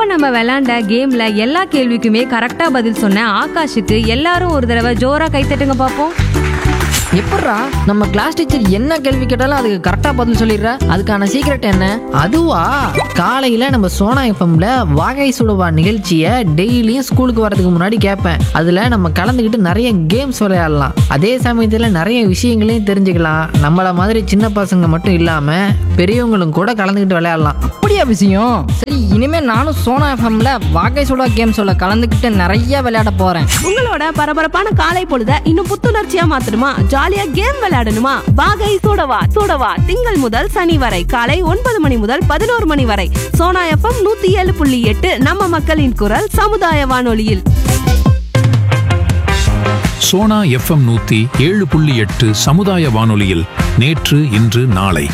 நம்ம விளையாண்ட கேம்ல எல்லா கேள்விக்குமே கரெக்டா பதில் சொன்ன ஆகாஷுக்கு எல்லாரும் ஒரு தடவை ஜோரா கைத்தட்டுங்க பாப்போம் எப்பட்றா நம்ம கிளாஸ் டீச்சர் என்ன கேள்வி கேட்டாலும் அதுக்கு கரெக்டா பதில் சொல்லிடுற அதுக்கான சீக்ரெட் என்ன அதுவா காலையில நம்ம சோனா எஃப்எம்ல வாகை சுடுவா நிகழ்ச்சியை டெய்லியும் ஸ்கூலுக்கு வரதுக்கு முன்னாடி கேட்பேன் அதுல நம்ம கலந்துக்கிட்டு நிறைய கேம்ஸ் விளையாடலாம் அதே சமயத்துல நிறைய விஷயங்களையும் தெரிஞ்சுக்கலாம் நம்மள மாதிரி சின்ன பசங்க மட்டும் இல்லாம பெரியவங்களும் கூட கலந்துக்கிட்டு விளையாடலாம் அப்படியா விஷயம் சரி இனிமே நானும் சோனா எஃப்எம்ல வாகை சுடா கேம் சொல்ல கலந்துக்கிட்டு நிறைய விளையாட போறேன் உங்களோட பரபரப்பான காலை பொழுத இன்னும் புத்துணர்ச்சியா மாத்தணுமா ஜாலியா கேம் விளையாடணுமா வாகை சூடவா சூடவா திங்கள் முதல் சனி வரை காலை ஒன்பது மணி முதல் பதினோரு மணி வரை சோனா எஃப்எம் நூத்தி ஏழு புள்ளி எட்டு நம்ம மக்களின் குரல் சமுதாய வானொலியில் சோனா எஃப்எம் நூத்தி ஏழு புள்ளி எட்டு சமுதாய வானொலியில் நேற்று இன்று நாளை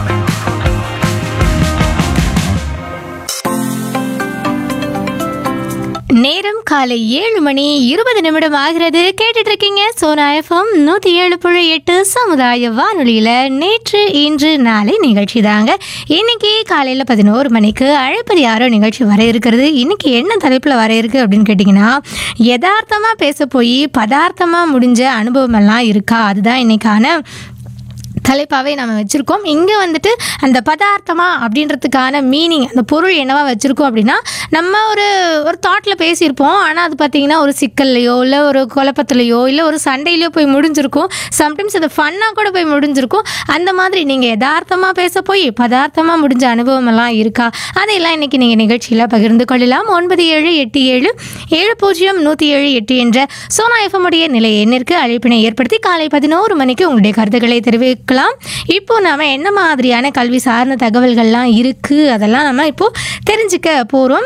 நேரம் காலை ஏழு மணி இருபது நிமிடம் ஆகிறது கேட்டுட்டு இருக்கீங்க சோனா எஃப்எம் நூற்றி ஏழு புள்ளி எட்டு சமுதாய வானொலியில் நேற்று இன்று நாளை நிகழ்ச்சி தாங்க இன்னைக்கு காலையில் பதினோரு மணிக்கு அழைப்பது யாரோ நிகழ்ச்சி வர இருக்கிறது இன்னைக்கு என்ன தலைப்பில் வர இருக்கு அப்படின்னு கேட்டிங்கன்னா யதார்த்தமாக பேச போய் பதார்த்தமாக முடிஞ்ச அனுபவம் எல்லாம் இருக்கா அதுதான் இன்னைக்கான தலைப்பாகவே நம்ம வச்சுருக்கோம் இங்கே வந்துட்டு அந்த பதார்த்தமா அப்படின்றதுக்கான மீனிங் அந்த பொருள் என்னவா வச்சுருக்கோம் அப்படின்னா நம்ம ஒரு ஒரு தாட்டில் பேசியிருப்போம் ஆனால் அது பார்த்திங்கன்னா ஒரு சிக்கல்லையோ இல்லை ஒரு குழப்பத்துலையோ இல்லை ஒரு சண்டையிலையோ போய் முடிஞ்சிருக்கும் சம்டைம்ஸ் அது ஃபன்னாக கூட போய் முடிஞ்சிருக்கும் அந்த மாதிரி நீங்கள் யதார்த்தமாக பேச போய் பதார்த்தமாக முடிஞ்ச அனுபவம் எல்லாம் இருக்கா அதையெல்லாம் இன்றைக்கி நீங்கள் நிகழ்ச்சியில் பகிர்ந்து கொள்ளலாம் ஒன்பது ஏழு எட்டு ஏழு ஏழு பூஜ்ஜியம் நூற்றி ஏழு எட்டு என்ற சோனா எஃப்எம் உடைய நிலை எண்ணிற்கு அழைப்பினை ஏற்படுத்தி காலை பதினோரு மணிக்கு உங்களுடைய கருத்துக்களை தெரிவிக்கலாம் இப்போ நாம என்ன மாதிரியான கல்வி சார்ந்த தகவல்கள்லாம் இருக்கு அதெல்லாம் நம்ம இப்போ தெரிஞ்சுக்க போறோம்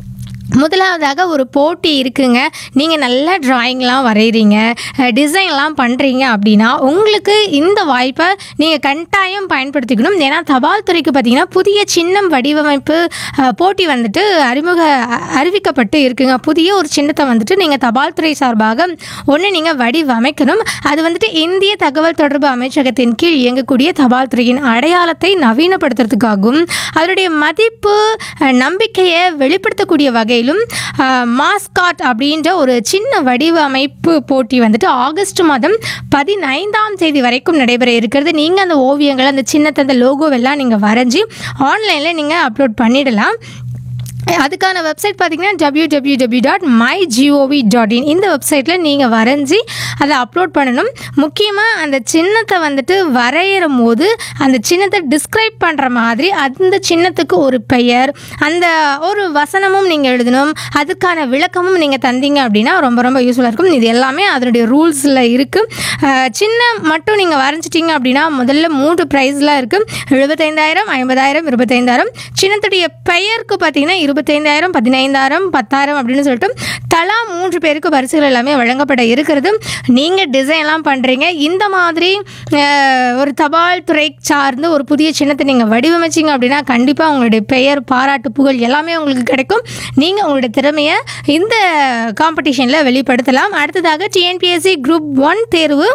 முதலாவதாக ஒரு போட்டி இருக்குங்க நீங்கள் நல்லா டிராயிங்லாம் வரைகிறீங்க டிசைன்லாம் பண்ணுறீங்க அப்படின்னா உங்களுக்கு இந்த வாய்ப்பை நீங்கள் கட்டாயம் பயன்படுத்திக்கணும் ஏன்னா தபால் துறைக்கு பார்த்தீங்கன்னா புதிய சின்னம் வடிவமைப்பு அஹ், போட்டி வந்துட்டு அறிமுக அ- அறிவிக்கப்பட்டு இருக்குங்க புதிய ஒரு சின்னத்தை வந்துட்டு நீங்கள் தபால் துறை சார்பாக ஒன்று நீங்கள் வடிவமைக்கணும் அது வந்துட்டு இந்திய தகவல் தொடர்பு அமைச்சகத்தின் கீழ் இயங்கக்கூடிய தபால் துறையின் அடையாளத்தை நவீனப்படுத்துறதுக்காகவும் அதனுடைய மதிப்பு அஹ், நம்பிக்கையை வெளிப்படுத்தக்கூடிய வகையிலும் மாஸ்காட் அப்படின்ற ஒரு சின்ன வடிவமைப்பு போட்டி வந்துட்டு ஆகஸ்ட் மாதம் பதினைந்தாம் தேதி வரைக்கும் நடைபெற இருக்கிறது நீங்கள் அந்த ஓவியங்கள் அந்த சின்னத்தை அந்த லோகோவெல்லாம் நீங்கள் வரைஞ்சி ஆன்லைனில் நீங்கள் அப்லோட் பண்ணிடலாம் அதுக்கான வெப்சைட் பார்த்தீங்கன்னா W W W dot my gov dot in இந்த வெப்சைட்டில் நீங்கள் வரைஞ்சி அதை அப்லோட் பண்ணணும் முக்கியமாக அந்த சின்னத்தை வந்துட்டு வரைகிற போது அந்த சின்னத்தை டிஸ்கிரைப் பண்ணுற மாதிரி அந்த சின்னத்துக்கு ஒரு பெயர் அந்த ஒரு வசனமும் நீங்கள் எழுதணும் அதுக்கான விளக்கமும் நீங்கள் தந்தீங்க அப்படின்னா ரொம்ப ரொம்ப யூஸ்ஃபுல்லாக இருக்கும் இது எல்லாமே அதனுடைய ரூல்ஸில் இருக்குது சின்ன மட்டும் நீங்கள் வரைஞ்சிட்டிங்க அப்படின்னா முதல்ல மூன்று ப்ரைஸ்லாம் இருக்குது எழுபத்தைந்தாயிரம் ஐம்பதாயிரம் இருபத்தைந்தாயிரம் சின்னத்துடைய பெயருக்கு பார்த்தீங்கன்னா இருபத்தைந்தாயிரம் பதினைந்தாயிரம் பத்தாயிரம் அப்படின்னு சொல்லிட்டு தலா மூன்று பேருக்கு பரிசுகள் எல்லாமே வழங்கப்பட இருக்கிறது நீங்கள் டிசைன்லாம் பண்ணுறீங்க இந்த மாதிரி அஹ், ஒரு தபால் துறை சார்ந்து ஒரு புதிய சின்னத்தை நீங்கள் வடிவமைச்சிங்க அப்படின்னா கண்டிப்பாக உங்களுடைய பெயர் பாராட்டு புகழ் எல்லாமே உங்களுக்கு கிடைக்கும் நீங்கள் உங்களுடைய திறமையை இந்த காம்படிஷனில் வெளிப்படுத்தலாம் அடுத்ததாக டிஎன்பிஎஸ்சி குரூப் ஒன் தேர்வு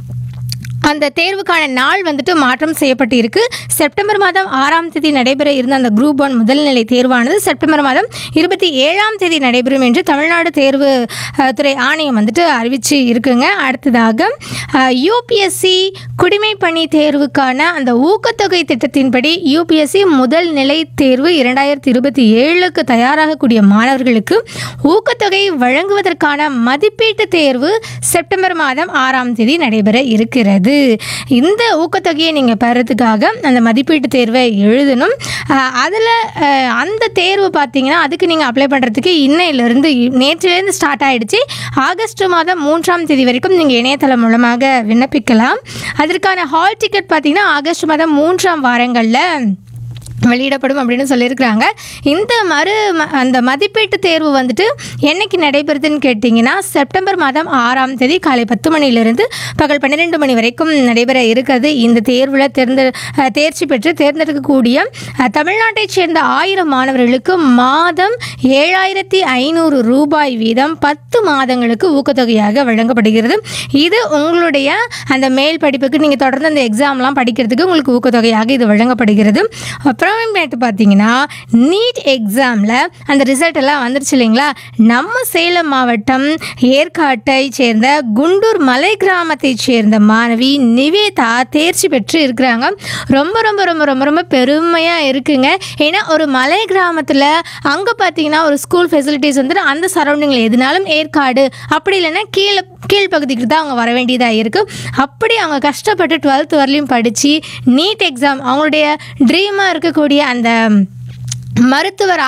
அந்த தேர்வுக்கான நாள் வந்துட்டு மாற்றம் செய்யப்பட்டு இருக்கு செப்டம்பர் மாதம் ஆறாம் தேதி நடைபெற இருந்த அந்த குரூப் ஒன் முதல்நிலை தேர்வானது செப்டம்பர் மாதம் இருபத்தி ஏழாம் தேதி நடைபெறும் என்று தமிழ்நாடு தேர்வு அஹ், துறை ஆணையம் வந்துட்டு அறிவிச்சு இருக்குங்க அடுத்ததாக யூபிஎஸ்சி குடிமை பணி தேர்வுக்கான அந்த ஊக்கத்தொகை திட்டத்தின்படி யூபிஎஸ்சி முதல் நிலை தேர்வு இரண்டாயிரத்தி இருபத்தி ஏழுக்கு தயாராகக்கூடிய மாணவர்களுக்கு ஊக்கத்தொகை வழங்குவதற்கான மதிப்பீட்டு தேர்வு செப்டம்பர் மாதம் ஆறாம் தேதி நடைபெற இருக்கிறது இந்த ஊக்கத்தொகையை நீங்கள் பெறதுக்காக அந்த மதிப்பீட்டு தேர்வை எழுதணும் அதில் அந்த தேர்வு பார்த்தீங்கன்னா அதுக்கு நீங்கள் அப்ளை பண்ணுறதுக்கு இன்னையிலேருந்து நேற்றிலேருந்து ஸ்டார்ட் ஆயிடுச்சு ஆகஸ்ட் மாதம் மூன்றாம் தேதி வரைக்கும் நீங்கள் இணையதளம் மூலமாக விண்ணப்பிக்கலாம் அதற்கான ஹால் டிக்கெட் பார்த்தீங்கன்னா ஆகஸ்ட் மாதம் மூன்றாம் வாரங்களில் வெளியிடப்படும் அப்படின்னு சொல்லியிருக்கிறாங்க இந்த மறு ம- அந்த மதிப்பீட்டு தேர்வு வந்துட்டு என்னைக்கு நடைபெறுதுன்னு கேட்டிங்கன்னா செப்டம்பர் மாதம் ஆறாம் தேதி காலை பத்து மணியிலிருந்து பகல் பன்னிரெண்டு மணி வரைக்கும் நடைபெற இருக்கிறது இந்த தேர்வில் தேர்ந்த அஹ், தேர்ச்சி பெற்று தேர்ந்தெடுக்கக்கூடிய அஹ், தமிழ்நாட்டைச் சேர்ந்த ஆயிரம் மாணவர்களுக்கு மாதம் ஏழாயிரத்தி ஐநூறு ரூபாய் வீதம் பத்து மாதங்களுக்கு ஊக்கத்தொகையாக வழங்கப்படுகிறது இது உங்களுடைய அந்த மேல் படிப்புக்கு நீங்கள் தொடர்ந்து அந்த எக்ஸாம்லாம் படிக்கிறதுக்கு உங்களுக்கு ஊக்கத்தொகையாக இது வழங்கப்படுகிறது அப்புறம் அப்புறமேட்டு பார்த்தீங்கன்னா நீட் எக்ஸாமில் அந்த ரிசல்ட் எல்லாம் வந்துருச்சு இல்லைங்களா நம்ம சேலம் மாவட்டம் ஏற்காட்டை சேர்ந்த குண்டூர் மலை கிராமத்தை சேர்ந்த மாணவி நிவேதா தேர்ச்சி பெற்று இருக்கிறாங்க ரொம்ப ரொம்ப ரொம்ப ரொம்ப ரொம்ப பெருமையாக இருக்குங்க ஏன்னா ஒரு மலை கிராமத்தில் அங்கே பார்த்தீங்கன்னா ஒரு ஸ்கூல் ஃபெசிலிட்டிஸ் வந்துட்டு அந்த சரௌண்டிங்கில் எதுனாலும் ஏற்காடு அப்படி இல்லைன்னா கீழே கீழ்ப்பகுதிக்கு தான் அவங்க வர வேண்டியதாக இருக்குது அப்படி அவங்க கஷ்டப்பட்டு டுவெல்த் வரலையும் படித்து நீட் எக்ஸாம் அவங்களுடைய ட்ரீமாக இருக்கக்கூடிய அந்த மருத்துவர்